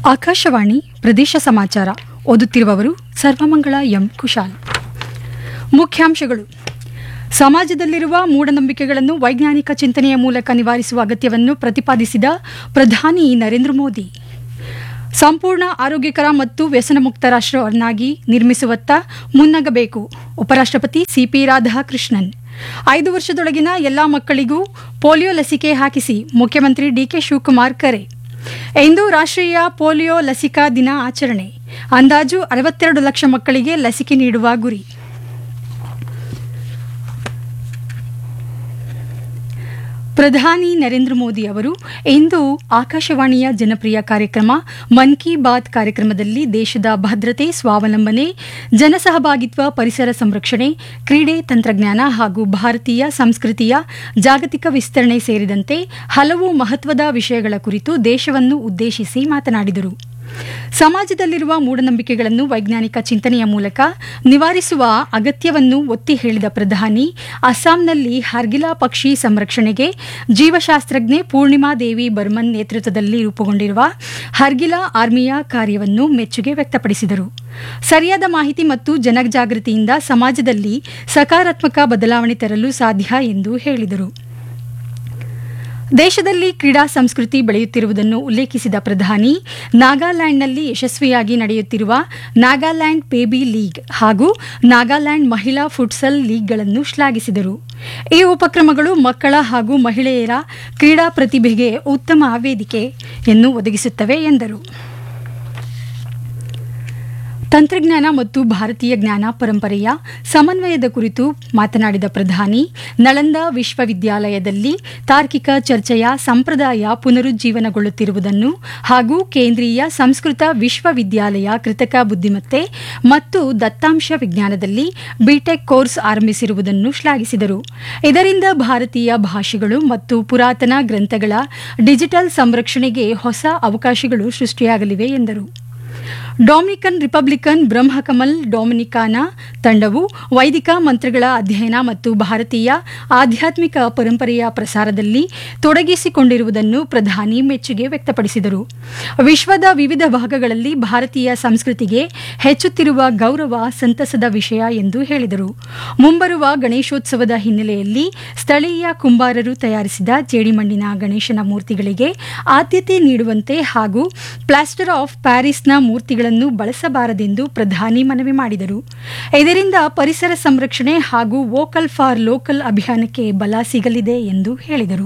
ಆಕಾಶವಾಣಿ ಪ್ರದೇಶ ಸಮಾಚಾರ ಓದುತ್ತಿರುವವರು ಸರ್ವಮಂಗಳ ಎಂ ಕುಶಾಲ್ ಮುಖ್ಯಾಂಶಗಳು ಸಮಾಜದಲ್ಲಿರುವ ಮೂಢನಂಬಿಕೆಗಳನ್ನು ವೈಜ್ಞಾನಿಕ ಚಿಂತನೆಯ ಮೂಲಕ ನಿವಾರಿಸುವ ಅಗತ್ಯವನ್ನು ಪ್ರತಿಪಾದಿಸಿದ ಪ್ರಧಾನಿ ನರೇಂದ್ರ ಮೋದಿ ಸಂಪೂರ್ಣ ಆರೋಗ್ಯಕರ ಮತ್ತು ವ್ಯಸನಮುಕ್ತ ರಾಷ್ಟ್ರವನ್ನಾಗಿ ನಿರ್ಮಿಸುವತ್ತ ಮುನ್ನಗಬೇಕು ಉಪರಾಷ್ಟ್ರಪತಿ ಸಿಪಿ ರಾಧಾಕೃಷ್ಣನ್ ಐದು ವರ್ಷದೊಳಗಿನ ಎಲ್ಲಾ ಮಕ್ಕಳಿಗೂ ಪೋಲಿಯೋ ಲಸಿಕೆ ಹಾಕಿಸಿ ಮುಖ್ಯಮಂತ್ರಿ ಡಿಕೆ ಶಿವಕುಮಾರ್ ಕರೆ ಇಂದು ರಾಷ್ಟ್ರೀಯ ಪೋಲಿಯೋ ಲಸಿಕಾ ದಿನ ಆಚರಣೆ ಅಂದಾಜು ಅರವತ್ತೆರಡು ಲಕ್ಷ ಮಕ್ಕಳಿಗೆ ಲಸಿಕೆ ನೀಡುವ ಗುರಿ ಪ್ರಧಾನಿ ನರೇಂದ್ರ ಮೋದಿ ಅವರು ಇಂದು ಆಕಾಶವಾಣಿಯ ಜನಪ್ರಿಯ ಕಾರ್ಯಕ್ರಮ ಮನ್ ಕಿ ಬಾತ್ ಕಾರ್ಯಕ್ರಮದಲ್ಲಿ ದೇಶದ ಭದ್ರತೆ ಸ್ವಾವಲಂಬನೆ ಜನಸಹಭಾಗಿತ್ವ ಪರಿಸರ ಸಂರಕ್ಷಣೆ ಕ್ರೀಡೆ ತಂತ್ರಜ್ಞಾನ ಹಾಗೂ ಭಾರತೀಯ ಸಂಸ್ಕೃತಿಯ ಜಾಗತಿಕ ವಿಸ್ತರಣೆ ಸೇರಿದಂತೆ ಹಲವು ಮಹತ್ವದ ವಿಷಯಗಳ ಕುರಿತು ದೇಶವನ್ನು ಉದ್ದೇಶಿಸಿ ಮಾತನಾಡಿದರು ಸಮಾಜದಲ್ಲಿರುವ ಮೂಢನಂಬಿಕೆಗಳನ್ನು ವೈಜ್ಞಾನಿಕ ಚಿಂತನೆಯ ಮೂಲಕ ನಿವಾರಿಸುವ ಅಗತ್ಯವನ್ನು ಒತ್ತಿ ಹೇಳಿದ ಪ್ರಧಾನಿ ಅಸ್ಸಾಂನಲ್ಲಿ ಹರ್ಗಿಲಾ ಪಕ್ಷಿ ಸಂರಕ್ಷಣೆಗೆ ಜೀವಶಾಸ್ತ್ರಜ್ಞೆ ಪೂರ್ಣಿಮಾ ದೇವಿ ಬರ್ಮನ್ ನೇತೃತ್ವದಲ್ಲಿ ರೂಪುಗೊಂಡಿರುವ ಹರ್ಗಿಲಾ ಆರ್ಮಿಯ ಕಾರ್ಯವನ್ನು ಮೆಚ್ಚುಗೆ ವ್ಯಕ್ತಪಡಿಸಿದರು ಸರಿಯಾದ ಮಾಹಿತಿ ಮತ್ತು ಜನಜಾಗೃತಿಯಿಂದ ಸಮಾಜದಲ್ಲಿ ಸಕಾರಾತ್ಮಕ ಬದಲಾವಣೆ ತರಲು ಸಾಧ್ಯ ಎಂದು ಹೇಳಿದರು ದೇಶದಲ್ಲಿ ಕ್ರೀಡಾ ಸಂಸ್ಕೃತಿ ಬೆಳೆಯುತ್ತಿರುವುದನ್ನು ಉಲ್ಲೇಖಿಸಿದ ಪ್ರಧಾನಿ ನಾಗಾಲ್ಯಾಂಡ್ನಲ್ಲಿ ಯಶಸ್ವಿಯಾಗಿ ನಡೆಯುತ್ತಿರುವ ನಾಗಾಲ್ಯಾಂಡ್ ಬೇಬಿ ಲೀಗ್ ಹಾಗೂ ನಾಗಾಲ್ಯಾಂಡ್ ಮಹಿಳಾ ಫುಟ್ಸಲ್ ಲೀಗ್ಗಳನ್ನು ಶ್ಲಾಘಿಸಿದರು ಈ ಉಪಕ್ರಮಗಳು ಮಕ್ಕಳ ಹಾಗೂ ಮಹಿಳೆಯರ ಕ್ರೀಡಾ ಪ್ರತಿಭೆಗೆ ಉತ್ತಮ ವೇದಿಕೆಯನ್ನು ಒದಗಿಸುತ್ತವೆ ಎಂದರು ತಂತ್ರಜ್ಞಾನ ಮತ್ತು ಭಾರತೀಯ ಜ್ಞಾನ ಪರಂಪರೆಯ ಸಮನ್ವಯದ ಕುರಿತು ಮಾತನಾಡಿದ ಪ್ರಧಾನಿ ನಳಂದ ವಿಶ್ವವಿದ್ಯಾಲಯದಲ್ಲಿ ತಾರ್ಕಿಕ ಚರ್ಚೆಯ ಸಂಪ್ರದಾಯ ಪುನರುಜ್ಜೀವನಗೊಳ್ಳುತ್ತಿರುವುದನ್ನು ಹಾಗೂ ಕೇಂದ್ರೀಯ ಸಂಸ್ಕೃತ ವಿಶ್ವವಿದ್ಯಾಲಯ ಕೃತಕ ಬುದ್ದಿಮತ್ತೆ ಮತ್ತು ದತ್ತಾಂಶ ವಿಜ್ಞಾನದಲ್ಲಿ ಬಿಟೆಕ್ ಕೋರ್ಸ್ ಆರಂಭಿಸಿರುವುದನ್ನು ಶ್ಲಾಘಿಸಿದರು ಇದರಿಂದ ಭಾರತೀಯ ಭಾಷೆಗಳು ಮತ್ತು ಪುರಾತನ ಗ್ರಂಥಗಳ ಡಿಜಿಟಲ್ ಸಂರಕ್ಷಣೆಗೆ ಹೊಸ ಅವಕಾಶಗಳು ಸೃಷ್ಟಿಯಾಗಲಿವೆ ಎಂದರು ಡೊಮಿನಿಕನ್ ರಿಪಬ್ಲಿಕನ್ ಬ್ರಹ್ಮಕಮಲ್ ಡೊಮಿನಿಕಾನ ತಂಡವು ವೈದಿಕ ಮಂತ್ರಗಳ ಅಧ್ಯಯನ ಮತ್ತು ಭಾರತೀಯ ಆಧ್ಯಾತ್ಮಿಕ ಪರಂಪರೆಯ ಪ್ರಸಾರದಲ್ಲಿ ತೊಡಗಿಸಿಕೊಂಡಿರುವುದನ್ನು ಪ್ರಧಾನಿ ಮೆಚ್ಚುಗೆ ವ್ಯಕ್ತಪಡಿಸಿದರು ವಿಶ್ವದ ವಿವಿಧ ಭಾಗಗಳಲ್ಲಿ ಭಾರತೀಯ ಸಂಸ್ಕೃತಿಗೆ ಹೆಚ್ಚುತ್ತಿರುವ ಗೌರವ ಸಂತಸದ ವಿಷಯ ಎಂದು ಹೇಳಿದರು ಮುಂಬರುವ ಗಣೇಶೋತ್ಸವದ ಹಿನ್ನೆಲೆಯಲ್ಲಿ ಸ್ಥಳೀಯ ಕುಂಬಾರರು ತಯಾರಿಸಿದ ಜೇಡಿಮಣ್ಣಿನ ಗಣೇಶನ ಮೂರ್ತಿಗಳಿಗೆ ಆದ್ಯತೆ ನೀಡುವಂತೆ ಹಾಗೂ ಪ್ಲಾಸ್ಟರ್ ಆಫ್ ಪ್ಯಾರಿಸ್ನ ಮೂರ್ತಿಗಳನ್ನು ಬಳಸಬಾರದೆಂದು ಪ್ರಧಾನಿ ಮನವಿ ಮಾಡಿದರು ಇದರಿಂದ ಪರಿಸರ ಸಂರಕ್ಷಣೆ ಹಾಗೂ ವೋಕಲ್ ಫಾರ್ ಲೋಕಲ್ ಅಭಿಯಾನಕ್ಕೆ ಬಲ ಸಿಗಲಿದೆ ಎಂದು ಹೇಳಿದರು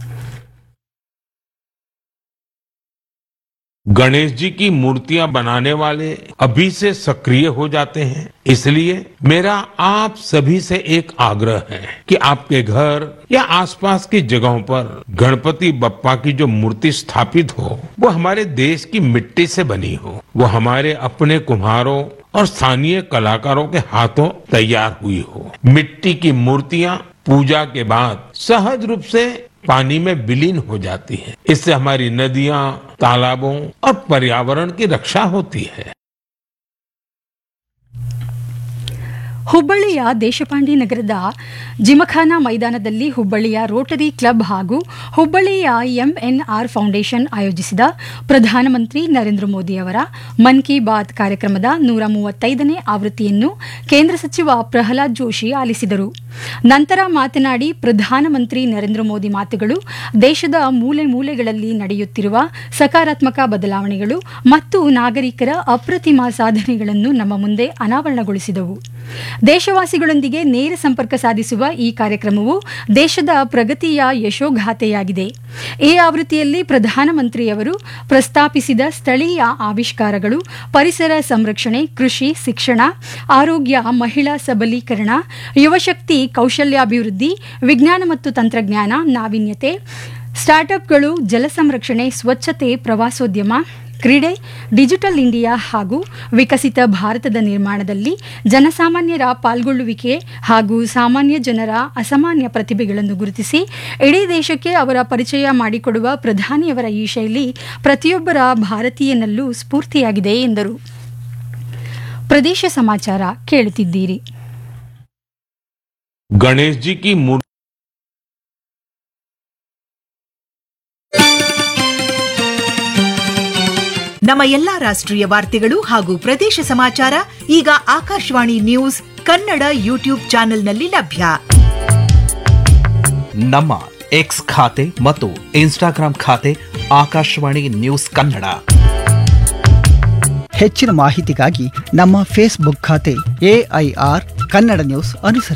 गणेश जी की मूर्तियां बनाने वाले अभी से सक्रिय हो जाते हैं इसलिए मेरा आप सभी से एक आग्रह है कि आपके घर या आसपास की जगहों पर गणपति बप्पा की जो मूर्ति स्थापित हो वो हमारे देश की मिट्टी से बनी हो वो हमारे अपने कुम्हारों और स्थानीय कलाकारों के हाथों तैयार हुई हो मिट्टी की मूर्तियां पूजा के बाद सहज रूप से पानी में विलीन हो जाती है इससे हमारी नदियां तालाबों और पर्यावरण की रक्षा होती है ಹುಬ್ಬಳ್ಳಿಯ ದೇಶಪಾಂಡಿ ನಗರದ ಜಿಮಖಾನ ಮೈದಾನದಲ್ಲಿ ಹುಬ್ಬಳ್ಳಿಯ ರೋಟರಿ ಕ್ಲಬ್ ಹಾಗೂ ಹುಬ್ಬಳ್ಳಿಯ ಎಂಎನ್ಆರ್ ಫೌಂಡೇಶನ್ ಆಯೋಜಿಸಿದ ಪ್ರಧಾನಮಂತ್ರಿ ನರೇಂದ್ರ ಮೋದಿ ಅವರ ಮನ್ ಕಿ ಬಾತ್ ಕಾರ್ಯಕ್ರಮದ ನೂರ ಮೂವತ್ತೈದನೇ ಆವೃತ್ತಿಯನ್ನು ಕೇಂದ್ರ ಸಚಿವ ಪ್ರಹ್ಲಾದ್ ಜೋಶಿ ಆಲಿಸಿದರು ನಂತರ ಮಾತನಾಡಿ ಪ್ರಧಾನಮಂತ್ರಿ ನರೇಂದ್ರ ಮೋದಿ ಮಾತುಗಳು ದೇಶದ ಮೂಲೆ ಮೂಲೆಗಳಲ್ಲಿ ನಡೆಯುತ್ತಿರುವ ಸಕಾರಾತ್ಮಕ ಬದಲಾವಣೆಗಳು ಮತ್ತು ನಾಗರಿಕರ ಅಪ್ರತಿಮ ಸಾಧನೆಗಳನ್ನು ನಮ್ಮ ಮುಂದೆ ಅನಾವರಣಗೊಳಿಸಿದವು ದೇಶವಾಸಿಗಳೊಂದಿಗೆ ನೇರ ಸಂಪರ್ಕ ಸಾಧಿಸುವ ಈ ಕಾರ್ಯಕ್ರಮವು ದೇಶದ ಪ್ರಗತಿಯ ಯಶೋಗಾಥೆಯಾಗಿದೆ ಈ ಆವೃತ್ತಿಯಲ್ಲಿ ಪ್ರಧಾನಮಂತ್ರಿಯವರು ಪ್ರಸ್ತಾಪಿಸಿದ ಸ್ಥಳೀಯ ಆವಿಷ್ಕಾರಗಳು ಪರಿಸರ ಸಂರಕ್ಷಣೆ ಕೃಷಿ ಶಿಕ್ಷಣ ಆರೋಗ್ಯ ಮಹಿಳಾ ಸಬಲೀಕರಣ ಯುವಶಕ್ತಿ ಕೌಶಲ್ಯಾಭಿವೃದ್ಧಿ ವಿಜ್ಞಾನ ಮತ್ತು ತಂತ್ರಜ್ಞಾನ ನಾವೀನ್ಯತೆ ಸ್ಟಾರ್ಟ್ಅಪ್ಗಳು ಜಲ ಸಂರಕ್ಷಣೆ ಸ್ವಚ್ಛತೆ ಪ್ರವಾಸೋದ್ಯಮ ಕ್ರೀಡೆ ಡಿಜಿಟಲ್ ಇಂಡಿಯಾ ಹಾಗೂ ವಿಕಸಿತ ಭಾರತದ ನಿರ್ಮಾಣದಲ್ಲಿ ಜನಸಾಮಾನ್ಯರ ಪಾಲ್ಗೊಳ್ಳುವಿಕೆ ಹಾಗೂ ಸಾಮಾನ್ಯ ಜನರ ಅಸಾಮಾನ್ಯ ಪ್ರತಿಭೆಗಳನ್ನು ಗುರುತಿಸಿ ಇಡೀ ದೇಶಕ್ಕೆ ಅವರ ಪರಿಚಯ ಮಾಡಿಕೊಡುವ ಪ್ರಧಾನಿಯವರ ಈ ಶೈಲಿ ಪ್ರತಿಯೊಬ್ಬರ ಭಾರತೀಯನಲ್ಲೂ ಸ್ಫೂರ್ತಿಯಾಗಿದೆ ಎಂದರು ಪ್ರದೇಶ ಸಮಾಚಾರ ಕೇಳುತ್ತಿದ್ದೀರಿ गणेश जी की मूर्ति ನಮ್ಮ ಎಲ್ಲಾ ರಾಷ್ಟ್ರೀಯ ವಾರ್ತೆಗಳು ಹಾಗೂ ಪ್ರದೇಶ ಸಮಾಚಾರ ಈಗ ಆಕಾಶವಾಣಿ ನ್ಯೂಸ್ ಕನ್ನಡ ಯೂಟ್ಯೂಬ್ ಚಾನೆಲ್ನಲ್ಲಿ ಲಭ್ಯ ನಮ್ಮ ಎಕ್ಸ್ ಖಾತೆ ಮತ್ತು ಇನ್ಸ್ಟಾಗ್ರಾಂ ಖಾತೆ ಆಕಾಶವಾಣಿ ನ್ಯೂಸ್ ಕನ್ನಡ ಹೆಚ್ಚಿನ ಮಾಹಿತಿಗಾಗಿ ನಮ್ಮ ಫೇಸ್ಬುಕ್ ಖಾತೆ ಎಐಆರ್ ಕನ್ನಡ ನ್ಯೂಸ್ ಅನುಸರಿಸಿ